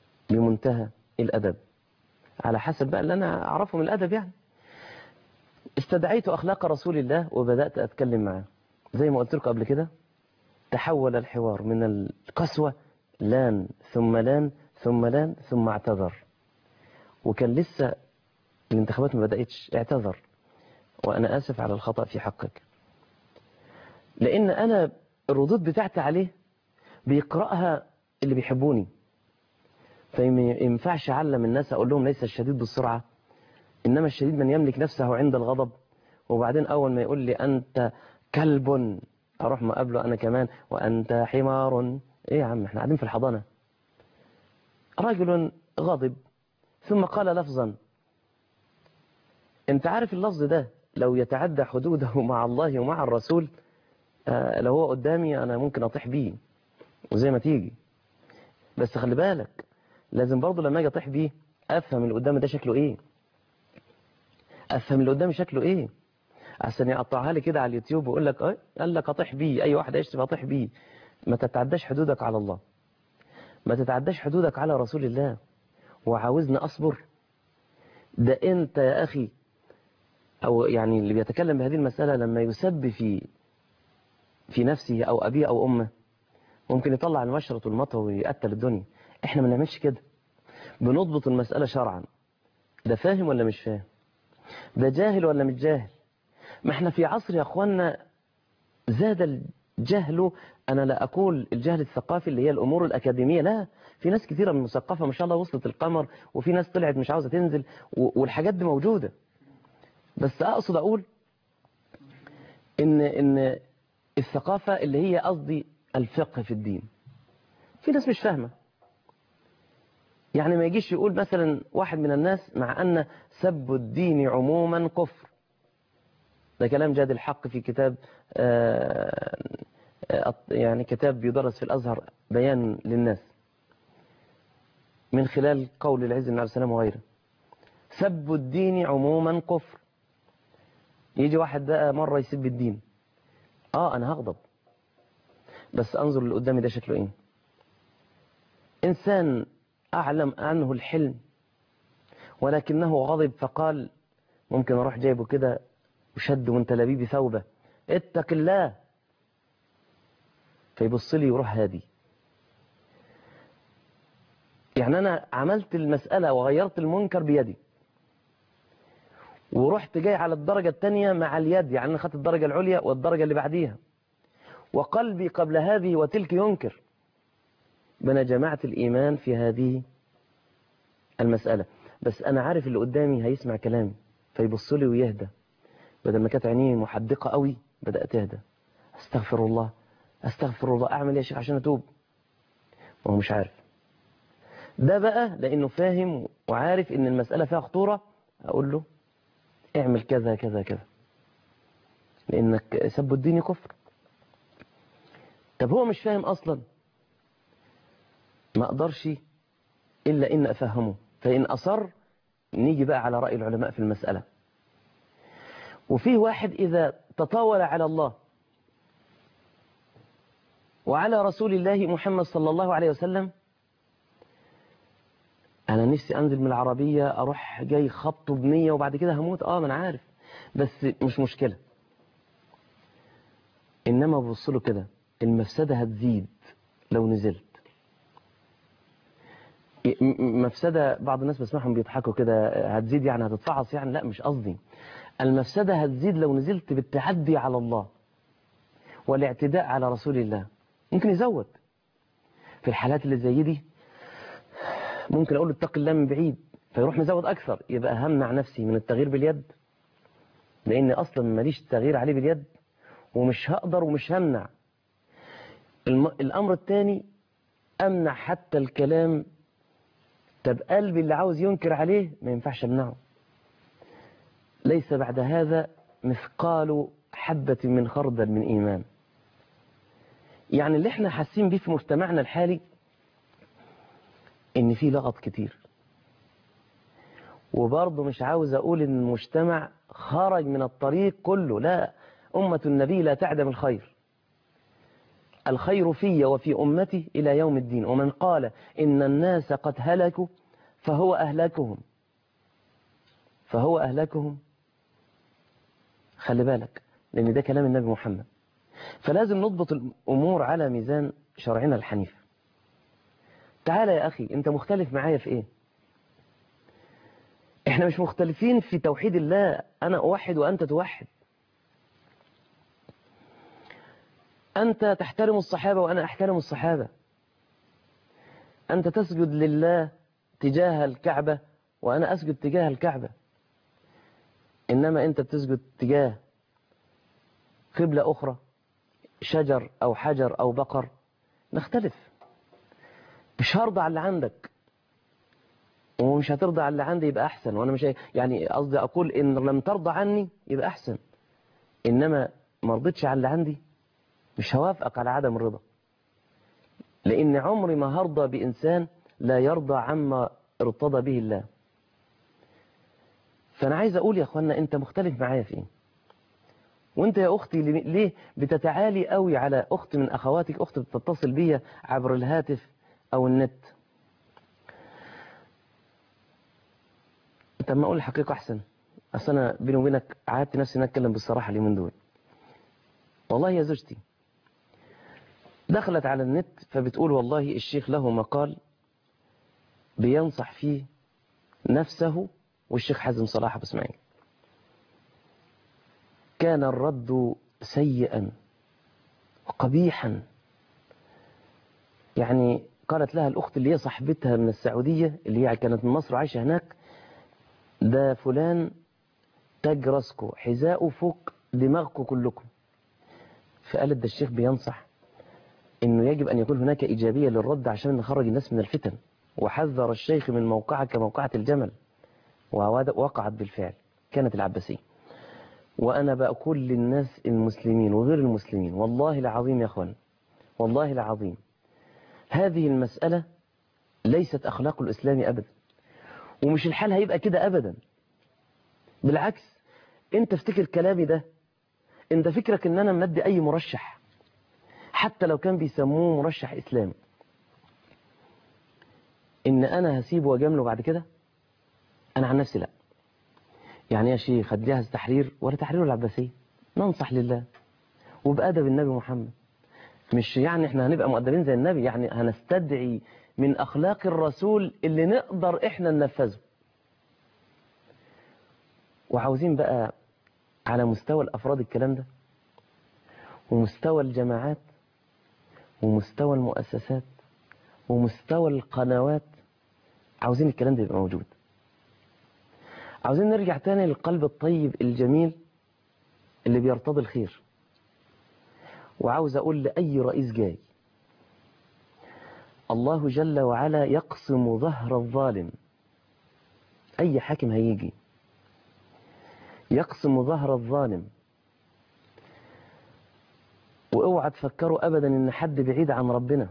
بمنتهى الأدب على حسب بقى اللي أنا أعرفه من الأدب يعني استدعيت أخلاق رسول الله وبدأت أتكلم معه زي ما قلت لكم قبل كده تحول الحوار من القسوة لان ثم لان ثم لان ثم اعتذر وكان لسه الانتخابات ما بدأتش اعتذر وأنا آسف على الخطأ في حقك لأن أنا الردود بتاعتي عليه بيقرأها اللي بيحبوني فما ينفعش أعلم الناس أقول لهم ليس الشديد بالسرعة إنما الشديد من يملك نفسه عند الغضب وبعدين أول ما يقول لي أنت كلب أروح ما قبله أنا كمان وأنت حمار إيه يا عم إحنا قاعدين في الحضانة رجل غضب ثم قال لفظا أنت عارف اللفظ ده لو يتعدى حدوده مع الله ومع الرسول آه لو هو قدامي أنا ممكن أطيح بيه وزي ما تيجي بس خلي بالك لازم برضه لما أجي أطيح بيه أفهم اللي قدامي ده شكله إيه أفهم اللي قدامي شكله إيه عشان يقطعها لي كده على اليوتيوب ويقول لك ايه قال لك اطيح بيه اي واحد يشتم اطيح بيه ما تتعداش حدودك على الله ما تتعداش حدودك على رسول الله وعاوزني اصبر ده انت يا اخي او يعني اللي بيتكلم بهذه المسألة لما يسب في في نفسه او ابيه او امه ممكن يطلع المشرط والمطر ويقتل الدنيا احنا ما نعملش كده بنضبط المسألة شرعا ده فاهم ولا مش فاهم ده جاهل ولا مش جاهل ما احنا في عصر يا اخوانا زاد الجهل انا لا اقول الجهل الثقافي اللي هي الامور الاكاديميه لا في ناس كثيره من المثقفه ما شاء الله وصلت القمر وفي ناس طلعت مش عاوزه تنزل والحاجات دي موجوده بس اقصد اقول ان ان الثقافه اللي هي قصدي الفقه في الدين في ناس مش فاهمه يعني ما يجيش يقول مثلا واحد من الناس مع ان سب الدين عموما كفر ده كلام جاد الحق في كتاب يعني كتاب بيدرس في الأزهر بيان للناس من خلال قول العز بن عبد السلام وغيره سب الدين عموما كفر يجي واحد بقى مرة يسب الدين اه انا هغضب بس انظر اللي قدامي ده شكله ايه انسان اعلم عنه الحلم ولكنه غضب فقال ممكن اروح جايبه كده وشد من تلابيب ثوبه اتق الله فيبص لي ويروح هادي يعني أنا عملت المسألة وغيرت المنكر بيدي ورحت جاي على الدرجة الثانية مع اليد يعني أنا خدت الدرجة العليا والدرجة اللي بعديها وقلبي قبل هذه وتلك ينكر بنا جماعة الإيمان في هذه المسألة بس أنا عارف اللي قدامي هيسمع كلامي فيبص لي ويهدى بدل ما كانت عينيه محدقة قوي بدأت تهدى استغفر الله استغفر الله اعمل يا شيخ عشان اتوب وهو مش عارف ده بقى لانه فاهم وعارف ان المسألة فيها خطورة اقول له اعمل كذا كذا كذا لانك سب الدين كفر طب هو مش فاهم اصلا ما اقدرش الا ان افهمه فان اصر نيجي بقى على رأي العلماء في المسألة وفيه واحد إذا تطاول على الله وعلى رسول الله محمد صلى الله عليه وسلم أنا نفسي أنزل من العربية أروح جاي خبطه بمية وبعد كده هموت آه ما أنا عارف بس مش مشكلة إنما ببص له كده المفسدة هتزيد لو نزلت مفسدة بعض الناس بسمعهم بيضحكوا كده هتزيد يعني هتتفعص يعني لا مش قصدي المفسدة هتزيد لو نزلت بالتعدي على الله والاعتداء على رسول الله ممكن يزود في الحالات اللي زي دي ممكن أقول اتق الله من بعيد فيروح مزود أكثر يبقى همنع نفسي من التغيير باليد لأن أصلا ماليش تغيير عليه باليد ومش هقدر ومش همنع الم... الأمر الثاني أمنع حتى الكلام طب قلبي اللي عاوز ينكر عليه ما ينفعش أمنعه ليس بعد هذا مثقال حبة من خردل من إيمان يعني اللي احنا حاسين بيه في مجتمعنا الحالي ان في لغط كتير وبرضه مش عاوز اقول ان المجتمع خرج من الطريق كله لا أمة النبي لا تعدم الخير الخير في وفي أمتي إلى يوم الدين ومن قال إن الناس قد هلكوا فهو أهلكهم فهو أهلكهم خلي بالك لأن ده كلام النبي محمد فلازم نضبط الأمور على ميزان شرعنا الحنيف تعالى يا أخي أنت مختلف معايا في إيه إحنا مش مختلفين في توحيد الله أنا أوحد وأنت توحد أنت تحترم الصحابة وأنا أحترم الصحابة أنت تسجد لله تجاه الكعبة وأنا أسجد تجاه الكعبة إنما أنت بتسجد تجاه قبلة أخرى شجر أو حجر أو بقر نختلف مش هرضى على اللي عندك ومش هترضى على اللي عندي يبقى أحسن وأنا مش يعني قصدي أقول إن لم ترضى عني يبقى أحسن إنما ما رضيتش على اللي عندي مش هوافقك على عدم الرضا لأن عمري ما هرضى بإنسان لا يرضى عما ارتضى به الله فأنا عايز أقول يا أخوانا أنت مختلف معايا في إيه وانت يا اختي ليه بتتعالي قوي على اخت من اخواتك اخت بتتصل بيا عبر الهاتف او النت طب ما اقول الحقيقه احسن اصل انا بيني وبينك عادت نفسي ان اتكلم بالصراحه اليومين دول والله يا زوجتي دخلت على النت فبتقول والله الشيخ له مقال بينصح فيه نفسه والشيخ حازم صلاح ابو اسماعيل كان الرد سيئا وقبيحا يعني قالت لها الأخت اللي هي صاحبتها من السعودية اللي هي كانت من مصر عايشة هناك ده فلان تاج راسكو حذاءه فوق دماغكم كلكم فقالت ده الشيخ بينصح انه يجب ان يكون هناك ايجابية للرد عشان نخرج الناس من الفتن وحذر الشيخ من موقعة كموقعة الجمل ووقعت بالفعل كانت العباسية وأنا بقول للناس المسلمين وغير المسلمين والله العظيم يا أخوان والله العظيم هذه المسألة ليست أخلاق الإسلام أبدا ومش الحال هيبقى كده أبدا بالعكس أنت افتكر كلامي ده أنت فكرك أن أنا مدي أي مرشح حتى لو كان بيسموه مرشح إسلامي إن أنا هسيبه وأجامله بعد كده أنا عن نفسي لأ يعني يا شيخ هتجهز تحرير ولا تحرير العباسية ننصح لله وبأدب النبي محمد مش يعني احنا هنبقى مؤدبين زي النبي يعني هنستدعي من أخلاق الرسول اللي نقدر احنا ننفذه وعاوزين بقى على مستوى الأفراد الكلام ده ومستوى الجماعات ومستوى المؤسسات ومستوى القنوات عاوزين الكلام ده يبقى موجود عاوزين نرجع تاني للقلب الطيب الجميل اللي بيرتضي الخير وعاوز أقول لأي رئيس جاي الله جل وعلا يقسم ظهر الظالم أي حاكم هيجي يقسم ظهر الظالم واوعى تفكروا أبدا إن حد بعيد عن ربنا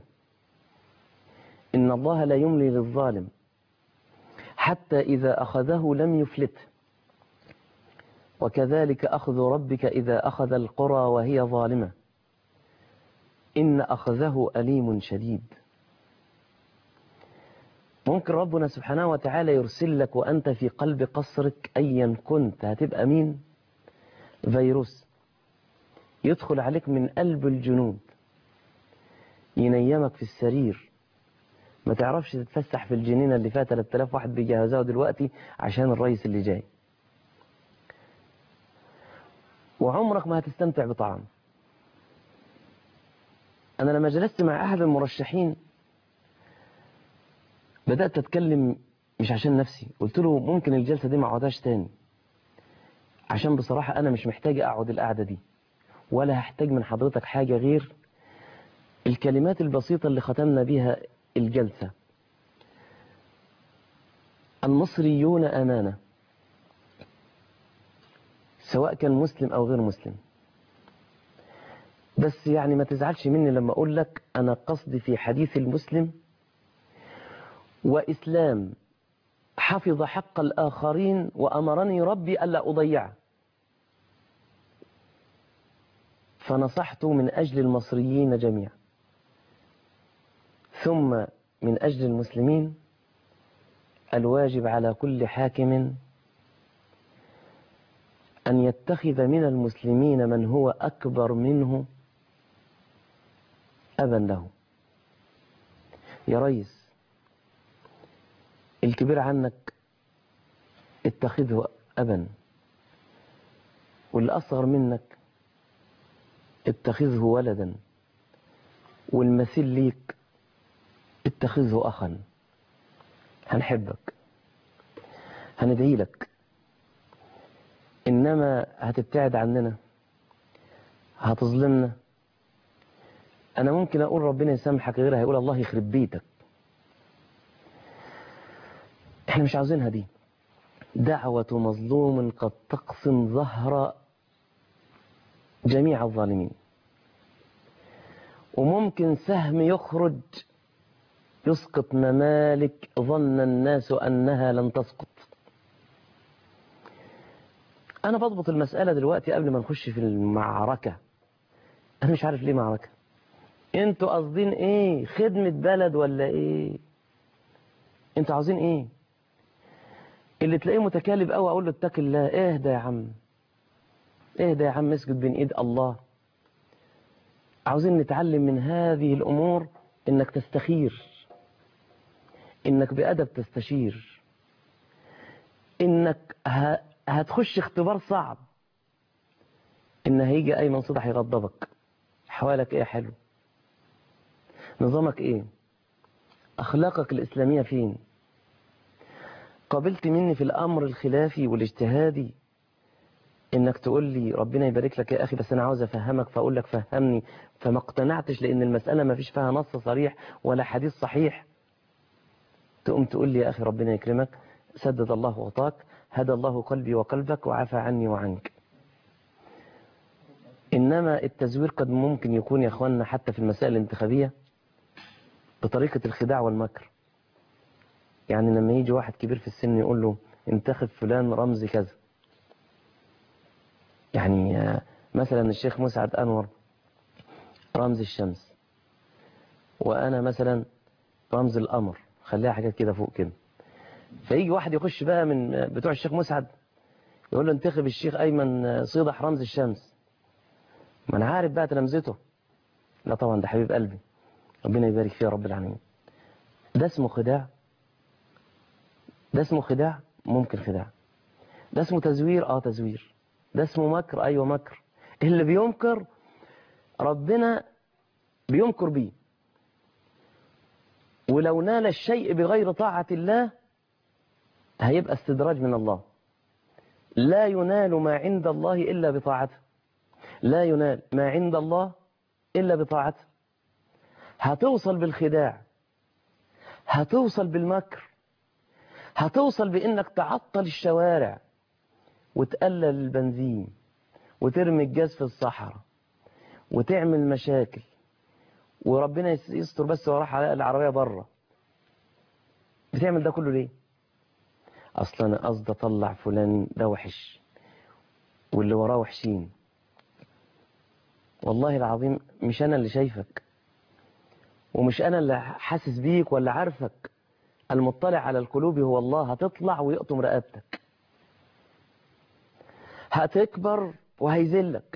إن الله لا يملي للظالم حتى إذا أخذه لم يفلته وكذلك أخذ ربك إذا أخذ القرى وهي ظالمة إن أخذه أليم شديد ممكن ربنا سبحانه وتعالى يرسل لك وأنت في قلب قصرك أيا كنت هتبقى مين فيروس يدخل عليك من قلب الجنود ينيمك في السرير ما تعرفش تتفسح في الجنينة اللي فيها 3000 واحد بيجهزوها دلوقتي عشان الرئيس اللي جاي وعمرك ما هتستمتع بطعام أنا لما جلست مع أحد المرشحين بدأت أتكلم مش عشان نفسي قلت له ممكن الجلسة دي ما اقعدهاش تاني عشان بصراحة أنا مش محتاج أقعد القعدة دي ولا هحتاج من حضرتك حاجة غير الكلمات البسيطة اللي ختمنا بيها الجلسة المصريون أمانة سواء كان مسلم أو غير مسلم بس يعني ما تزعلش مني لما أقول لك أنا قصدي في حديث المسلم وإسلام حفظ حق الآخرين وأمرني ربي ألا أضيعه فنصحت من أجل المصريين جميعا ثم من أجل المسلمين الواجب على كل حاكم أن يتخذ من المسلمين من هو أكبر منه أبا له يا ريس الكبير عنك اتخذه أبا واللي أصغر منك اتخذه ولدا والمثيل ليك اتخذه أخا هنحبك هندعي لك إنما هتبتعد عننا هتظلمنا أنا ممكن أقول ربنا يسامحك غيرها هيقول الله يخرب بيتك احنا مش عاوزينها دي دعوة مظلوم قد تقسم ظهر جميع الظالمين وممكن سهم يخرج يسقط ممالك ظن الناس أنها لن تسقط أنا بضبط المسألة دلوقتي قبل ما نخش في المعركة أنا مش عارف ليه معركة انتوا قاصدين ايه خدمة بلد ولا ايه انتوا عاوزين ايه اللي تلاقيه متكالب قوي اقول له اتق الله اهدى يا عم اهدى يا عم اسجد بين ايد الله عاوزين نتعلم من هذه الامور انك تستخير انك بادب تستشير انك ه... هتخش اختبار صعب ان هيجي ايمن صدح يغضبك حوالك ايه حلو نظامك ايه اخلاقك الاسلامية فين قابلت مني في الامر الخلافي والاجتهادي انك تقول لي ربنا يبارك لك يا اخي بس انا عاوز افهمك فاقول لك فهمني فما اقتنعتش لان المسألة ما فيش فيها نص صريح ولا حديث صحيح تقوم تقول لي يا اخي ربنا يكرمك سدد الله وطاك هدى الله قلبي وقلبك وعفى عني وعنك إنما التزوير قد ممكن يكون يا أخواننا حتى في المسائل الانتخابية بطريقة الخداع والمكر يعني لما يجي واحد كبير في السن يقول له انتخب فلان رمز كذا يعني مثلا الشيخ مسعد أنور رمز الشمس وأنا مثلا رمز القمر خليها حاجات كده فوق كده فيجي واحد يخش بقى من بتوع الشيخ مسعد يقول له انتخب الشيخ أيمن صيدح رمز الشمس ما أنا عارف بقى تلامذته لا طبعا ده حبيب قلبي ربنا يبارك فيه يا رب العالمين ده اسمه خداع ده اسمه خداع ممكن خداع ده اسمه تزوير اه تزوير ده اسمه مكر ايوه مكر اللي بيمكر ربنا بيمكر بيه ولو نال الشيء بغير طاعة الله هيبقى استدراج من الله لا ينال ما عند الله إلا بطاعته لا ينال ما عند الله إلا بطاعته هتوصل بالخداع هتوصل بالمكر هتوصل بإنك تعطل الشوارع وتقلل البنزين وترمي الجاز في الصحراء وتعمل مشاكل وربنا يستر بس وراح على العربية بره بتعمل ده كله ليه اصلا انا قصدي اطلع فلان ده وحش واللي وراه وحشين والله العظيم مش انا اللي شايفك ومش انا اللي حاسس بيك ولا عارفك المطلع على القلوب هو الله هتطلع ويقطم رقبتك هتكبر وهيذلك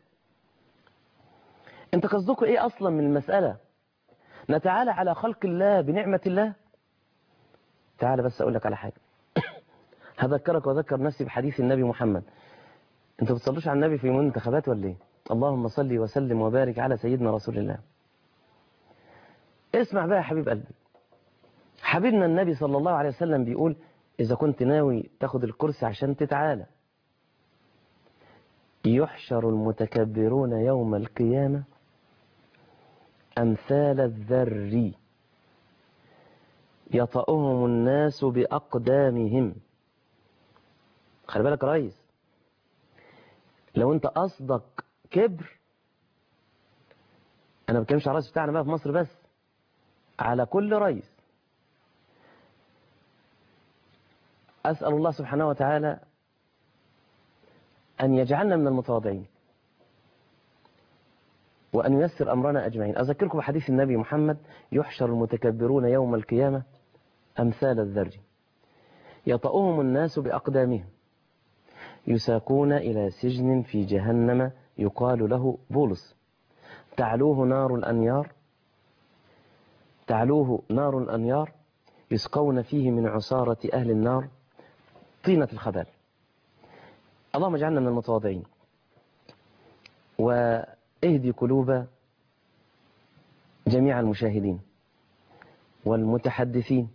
انت قصدكوا ايه اصلا من المسألة نتعالى على خلق الله بنعمة الله تعال بس اقول لك على حاجة هذكرك واذكر نفسي بحديث النبي محمد انتوا بتصلوش على النبي في يوم الانتخابات ولا ايه اللهم صل وسلم وبارك على سيدنا رسول الله اسمع بقى يا حبيب قلبي حبيبنا النبي صلى الله عليه وسلم بيقول إذا كنت ناوي تاخد الكرسي عشان تتعالى يحشر المتكبرون يوم القيامة أمثال الذر يطأهم الناس بأقدامهم خلي بالك يا ريس لو انت قصدك كبر انا ما بتكلمش على الرئيس بتاعنا بقى في مصر بس على كل رئيس أسأل الله سبحانه وتعالى أن يجعلنا من المتواضعين وأن ييسر أمرنا أجمعين أذكركم بحديث النبي محمد يحشر المتكبرون يوم القيامة أمثال الذر يطأهم الناس بأقدامهم يساقون إلى سجن في جهنم يقال له بولس تعلوه نار الأنيار تعلوه نار الأنيار يسقون فيه من عصارة أهل النار طينة الخبال اللهم اجعلنا من المتواضعين واهدي قلوب جميع المشاهدين والمتحدثين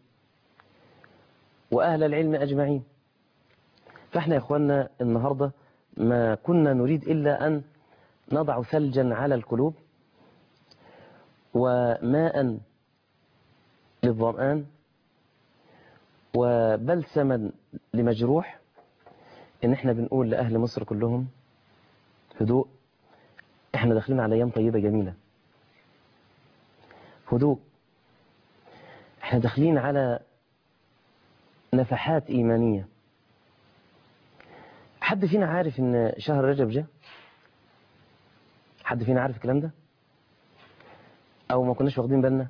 وأهل العلم أجمعين فاحنا يا إخواننا النهاردة ما كنا نريد إلا أن نضع ثلجا على القلوب وماء للظمآن وبلسما لمجروح ان احنا بنقول لأهل مصر كلهم هدوء احنا داخلين على ايام طيبة جميلة هدوء احنا داخلين على نفحات ايمانية حد فينا عارف ان شهر رجب جه حد فينا عارف الكلام ده او ما كناش واخدين بالنا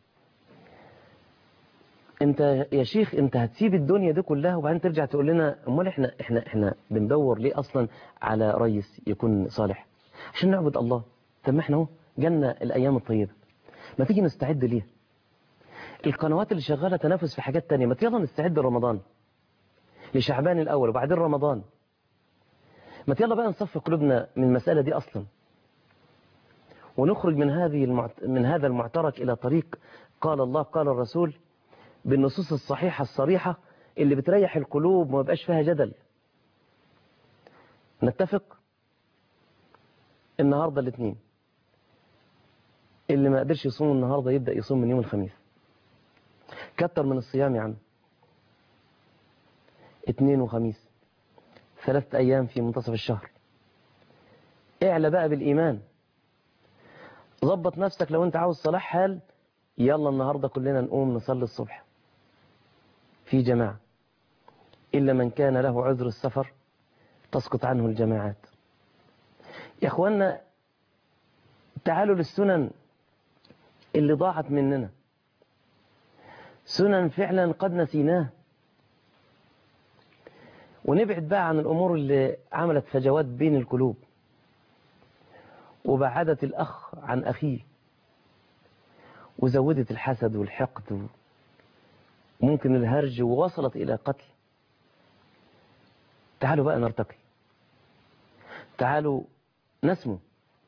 انت يا شيخ انت هتسيب الدنيا دي كلها وبعدين ترجع تقول لنا امال احنا احنا احنا بندور ليه اصلا على رئيس يكون صالح عشان نعبد الله طب ما احنا اهو جالنا الايام الطيبه ما تيجي نستعد ليها القنوات اللي شغاله تنافس في حاجات تانية ما يلا نستعد لرمضان لشعبان الاول وبعدين رمضان ما يلا بقى نصفي قلوبنا من المساله دي اصلا ونخرج من هذه المعت... من هذا المعترك الى طريق قال الله قال الرسول بالنصوص الصحيحة الصريحة اللي بتريح القلوب وما بقاش فيها جدل نتفق النهاردة الاثنين اللي ما قدرش يصوم النهاردة يبدأ يصوم من يوم الخميس كتر من الصيام يا عم اثنين وخميس ثلاثة أيام في منتصف الشهر اعلى بقى بالإيمان ظبط نفسك لو انت عاوز صلاح حال يلا النهاردة كلنا نقوم نصلي الصبح في جماعة إلا من كان له عذر السفر تسقط عنه الجماعات يا أخوانا تعالوا للسنن اللي ضاعت مننا سنن فعلا قد نسيناه ونبعد بقى عن الأمور اللي عملت فجوات بين القلوب وبعدت الأخ عن أخيه وزودت الحسد والحقد وممكن الهرج ووصلت إلى قتل تعالوا بقى نرتقي تعالوا نسمو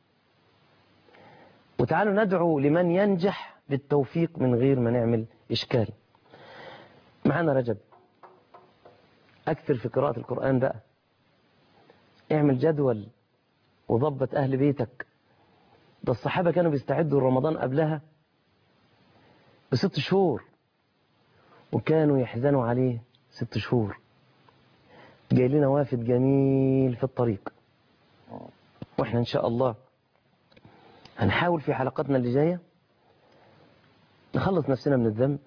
وتعالوا ندعو لمن ينجح بالتوفيق من غير ما نعمل إشكال معنا رجب أكثر في قراءة القرآن بقى اعمل جدول وضبط أهل بيتك ده الصحابة كانوا بيستعدوا رمضان قبلها بست شهور وكانوا يحزنوا عليه ست شهور جاي لنا وافد جميل في الطريق واحنا ان شاء الله هنحاول في حلقاتنا اللي جايه نخلص نفسنا من الذنب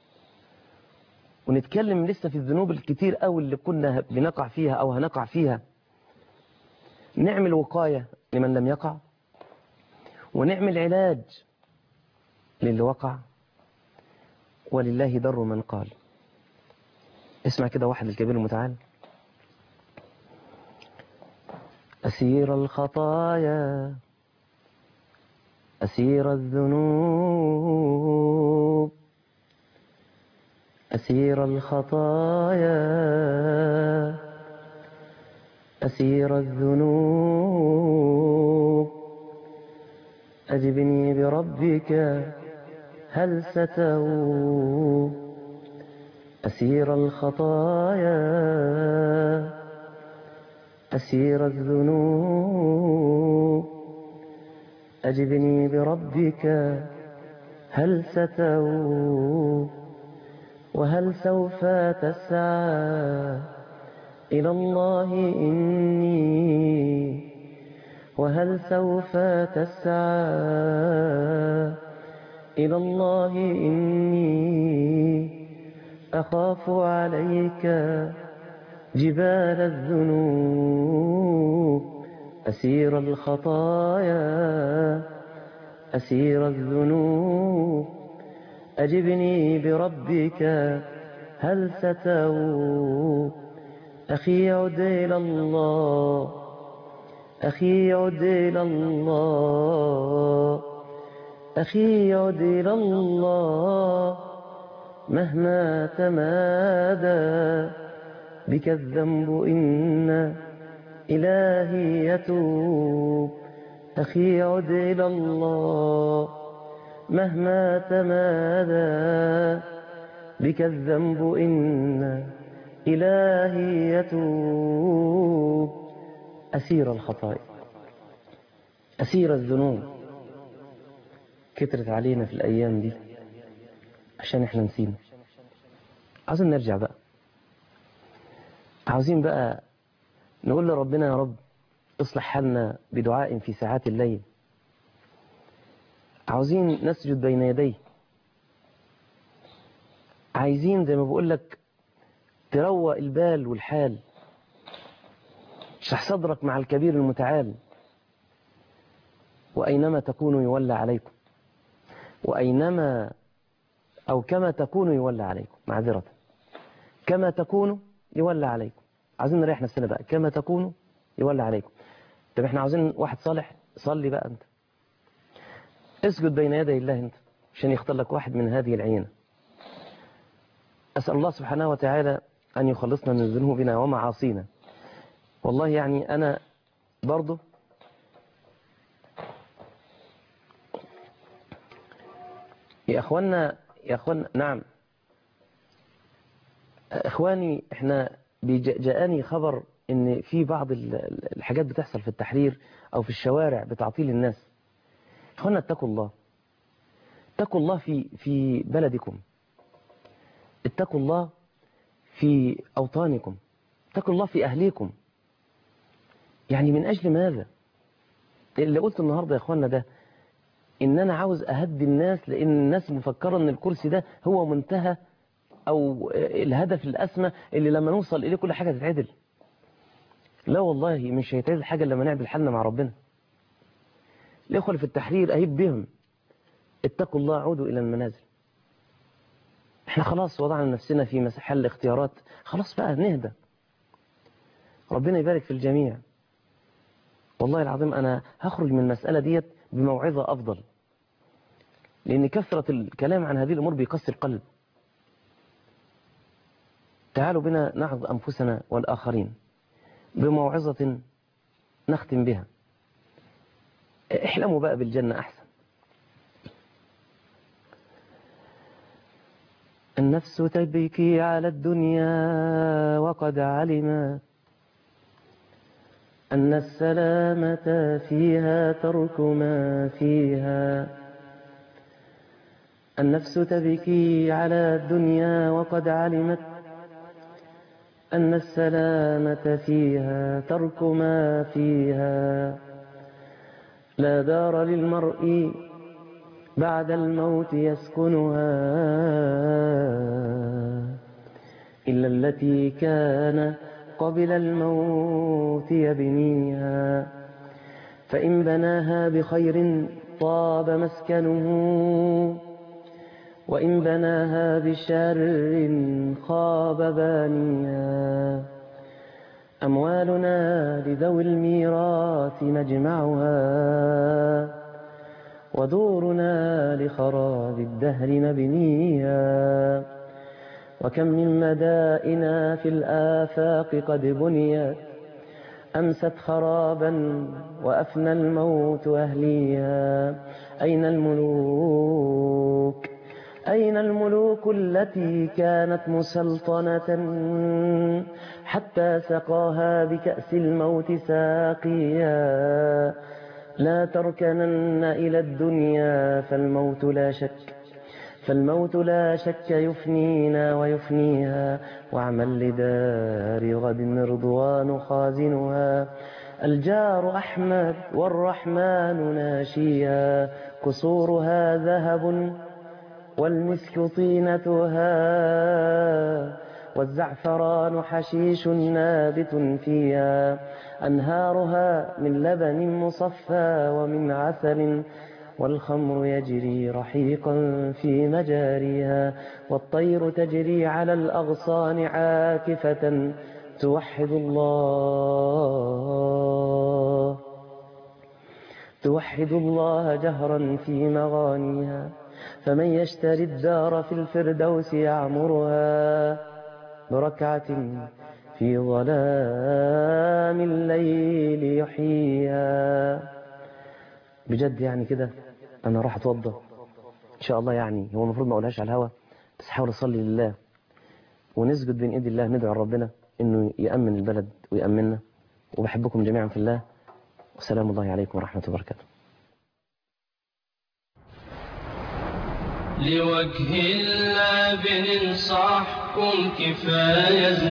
ونتكلم لسه في الذنوب الكتير قوي اللي كنا بنقع فيها او هنقع فيها نعمل وقايه لمن لم يقع ونعمل علاج للي وقع ولله در من قال اسمع كده واحد الكبير المتعال أسير الخطايا أسير الذنوب أسير الخطايا أسير الذنوب أجبني بربك هل ستوب أسير الخطايا أسير الذنوب أجبني بربك هل ستوب وهل سوف تسعى إلى الله إني وهل سوف تسعى إلى الله إني أخاف عليك جبال الذنوب أسير الخطايا أسير الذنوب أجبني بربك هل ستوب أخي عد إلى الله أخي عد إلى الله أخي عد إلى الله مهما تمادى بك الذنب إن إلهي يتوب أخي عد إلى الله مهما تمادى بك الذنب إن إلهي يتوب أسير الخطايا أسير الذنوب كترت علينا في الأيام دي عشان احنا نسينا عاوزين نرجع بقى عاوزين بقى نقول لربنا يا رب اصلح حالنا بدعاء في ساعات الليل عاوزين نسجد بين يديه عايزين زي ما بقول لك تروق البال والحال اشرح صدرك مع الكبير المتعال وأينما تكونوا يولى عليكم وأينما أو كما تكونوا يولى عليكم معذرة كما تكونوا يولى عليكم عايزين نريح نفسنا بقى كما تكونوا يولى عليكم طب احنا عاوزين واحد صالح صلي بقى انت اسجد بين يدي الله انت عشان يختار لك واحد من هذه العينة أسأل الله سبحانه وتعالى أن يخلصنا من ذنوبنا ومعاصينا والله يعني أنا برضه يا أخوانا يا أخوانا نعم إخواني إحنا بيج- جاءني خبر إن في بعض ال- الحاجات بتحصل في التحرير أو في الشوارع بتعطيل الناس إخوانا اتقوا الله اتقوا الله في في بلدكم اتقوا الله في أوطانكم اتقوا الله في أهليكم يعني من أجل ماذا اللي قلت النهاردة يا أخوانا ده إن أنا عاوز أهدي الناس لأن الناس مفكرة إن الكرسي ده هو منتهى أو الهدف الأسمى اللي لما نوصل إليه كل حاجة تتعدل لا والله مش هيتعدل حاجة لما نعدل حالنا مع ربنا الإخوة اللي في التحرير أهيب بهم اتقوا الله عودوا إلى المنازل احنا خلاص وضعنا نفسنا في محل الاختيارات خلاص بقى نهدى ربنا يبارك في الجميع والله العظيم أنا هخرج من المسألة ديت بموعظة أفضل لأن كثرة الكلام عن هذه الأمور بيقسي القلب تعالوا بنا نعظ أنفسنا والآخرين بموعظة نختم بها احلموا بقى بالجنة أحسن النفس تبكي على الدنيا وقد علمت أن السلامة فيها ترك ما فيها النفس تبكي على الدنيا وقد علمت أن السلامة فيها ترك ما فيها لا دار للمرء بعد الموت يسكنها إلا التي كان قبل الموت يبنيها فإن بناها بخير طاب مسكنه وإن بناها بشر خاب بانيها أموالنا لذوي الميراث نجمعها ودورنا لخراب الدهر نبنيها وكم من مدائنا في الآفاق قد بنيت أمست خرابا وأفنى الموت أهليها أين الملوك أين الملوك التي كانت مسلطنة حتى سقاها بكأس الموت ساقيا لا تركنن إلى الدنيا فالموت لا شك فالموت لا شك يفنينا ويفنيها واعمل لدار غد رضوان خازنها الجار أحمد والرحمن ناشيا قصورها ذهب والمسك طينتها والزعفران حشيش نابت فيها أنهارها من لبن مصفى ومن عسل والخمر يجري رحيقا في مجاريها والطير تجري على الأغصان عاكفة توحد الله توحد الله جهرا في مغانيها فمن يشتري الدار في الفردوس يعمرها بركعة في ظلام الليل يحييها بجد يعني كده انا راح اتوضى ان شاء الله يعني هو المفروض ما اقولهاش على الهوا بس حاول اصلي لله ونسجد بين ايدي الله ندعو ربنا انه يامن البلد ويامننا وبحبكم جميعا في الله وسلام الله عليكم ورحمه الله وبركاته لوجه الله بننصحكم كفاية